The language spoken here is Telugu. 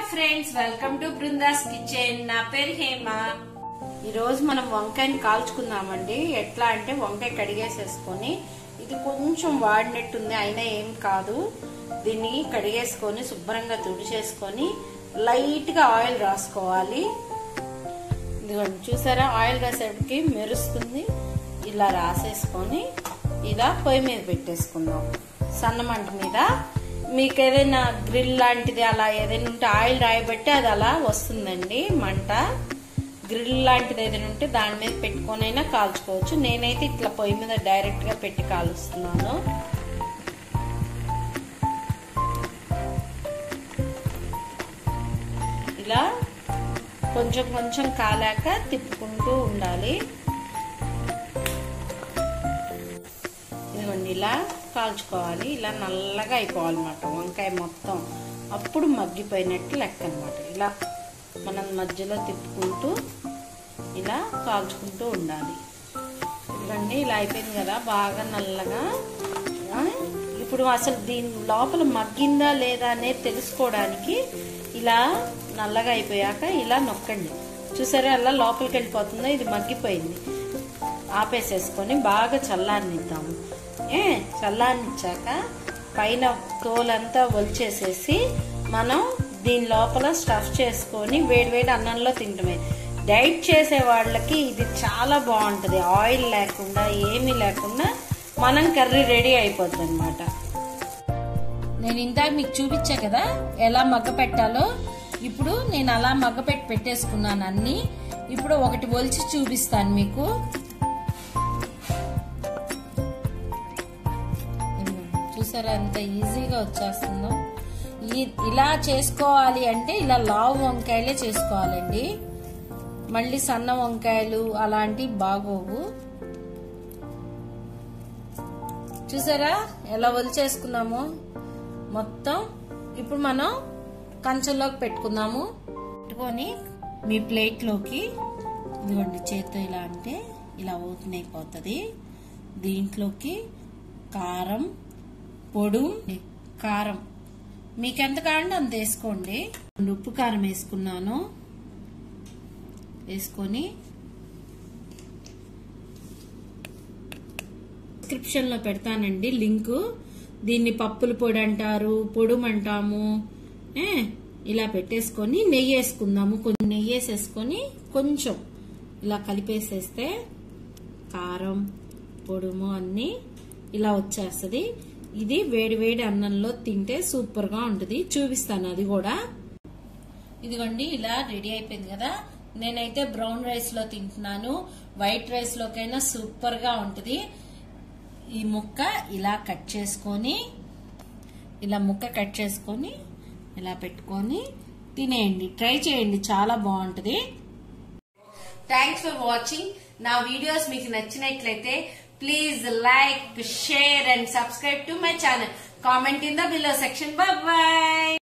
friends welcome to Brinda's kitchen నా పేరు హేమ ఈ రోజు మనం వంకాయని కాల్చుకుందామండి ఎట్లా అంటే వంకాయ కడిగేసేసుకొని ఇది కొంచెం వాడినట్టుంది అయినా ఏం కాదు దీన్ని కడిగేసుకొని శుభ్రంగా తుడిచేసుకొని లైట్ గా ఆయిల్ రాసుకోవాలి ఇదిగోండి చూసారా ఆయిల్ రాసేటికి మెరుస్తుంది ఇలా రాసేసుకొని ఇలా పొయ్యి మీద పెట్టేసుకుందాం సన్న మంట మీద మీకు ఏదైనా గ్రిల్ లాంటిది అలా ఏదైనా ఉంటే ఆయిల్ రాయబట్టి అది అలా వస్తుందండి మంట గ్రిల్ లాంటిది ఏదైనా ఉంటే దాని మీద పెట్టుకొని అయినా కాల్చుకోవచ్చు నేనైతే ఇట్లా పొయ్యి మీద డైరెక్ట్ గా పెట్టి కాలుస్తున్నాను ఇలా కొంచెం కొంచెం కాలాక తిప్పుకుంటూ ఉండాలి ఇదిగోండి ఇలా కాల్చుకోవాలి ఇలా నల్లగా అయిపోవాలన్నమాట వంకాయ మొత్తం అప్పుడు మగ్గిపోయినట్టు లెక్క అనమాట ఇలా మనం మధ్యలో తిప్పుకుంటూ ఇలా కాల్చుకుంటూ ఉండాలి ఇదిగోండి ఇలా అయిపోయింది కదా బాగా నల్లగా ఇప్పుడు అసలు దీని లోపల మగ్గిందా లేదా అనేది తెలుసుకోవడానికి ఇలా నల్లగా అయిపోయాక ఇలా నొక్కండి చూసారా అలా లోపలికి వెళ్ళిపోతుందో ఇది మగ్గిపోయింది ఆపేసేసుకొని బాగా చల్లారనిద్దాము ఏ చల్లారనిచ్చాక పైన తోలంతా ఒలిచేసేసి మనం దీని లోపల స్టఫ్ చేసుకొని వేడివేడి అన్నంలో తింటమే డైట్ చేసే వాళ్ళకి ఇది చాలా బాగుంటుంది ఆయిల్ లేకుండా ఏమీ లేకుండా మనం కర్రీ రెడీ అయిపోద్ది అనమాట నేను ఇందాక మీకు చూపించా కదా ఎలా మగ్గ పెట్టాలో ఇప్పుడు నేను అలా మగ్గపెట్టి పెట్టేసుకున్నాను అన్ని ఇప్పుడు ఒకటి ఒలిచి చూపిస్తాను మీకు చూసారా ఎంత ఈజీగా వచ్చేస్తుందో ఇలా చేసుకోవాలి అంటే ఇలా లావు వంకాయలే చేసుకోవాలండి మళ్ళీ సన్న వంకాయలు అలాంటివి బాగోవు చూసారా ఎలా ఒలిచేసుకున్నాము మొత్తం ఇప్పుడు మనం కంచంలోకి పెట్టుకుందాము పెట్టుకొని మీ ప్లేట్లోకి ఇదిగోండి చేత్తో ఇలా అంటే ఇలా ఓపెన్ అయిపోతుంది దీంట్లోకి కారం పొడు కారం మీకు ఎంత కావాలంటే అంత వేసుకోండి ఉప్పు కారం వేసుకున్నాను వేసుకొని డిస్క్రిప్షన్ లో పెడతానండి లింకు దీన్ని పప్పుల పొడి అంటారు పొడుము అంటాము ఏ ఇలా పెట్టేసుకొని నెయ్యి వేసుకుందాము కొంచెం నెయ్యి వేసేసుకొని కొంచెం ఇలా కలిపేసేస్తే కారం పొడుము అన్ని ఇలా వచ్చేస్తుంది ఇది వేడి వేడి అన్నంలో తింటే సూపర్ గా ఉంటుంది చూపిస్తాను అది కూడా ఇదిగోండి ఇలా రెడీ అయిపోయింది కదా నేనైతే బ్రౌన్ రైస్ లో తింటున్నాను వైట్ రైస్ లోకైనా సూపర్ గా ఉంటుంది ఈ ముక్క ఇలా కట్ చేసుకొని ఇలా ముక్క కట్ చేసుకొని ఇలా పెట్టుకొని తినేయండి ట్రై చేయండి చాలా బాగుంటుంది థ్యాంక్స్ ఫర్ వాచింగ్ నా వీడియోస్ మీకు నచ్చినట్లయితే please like share and subscribe to my channel comment in the below section bye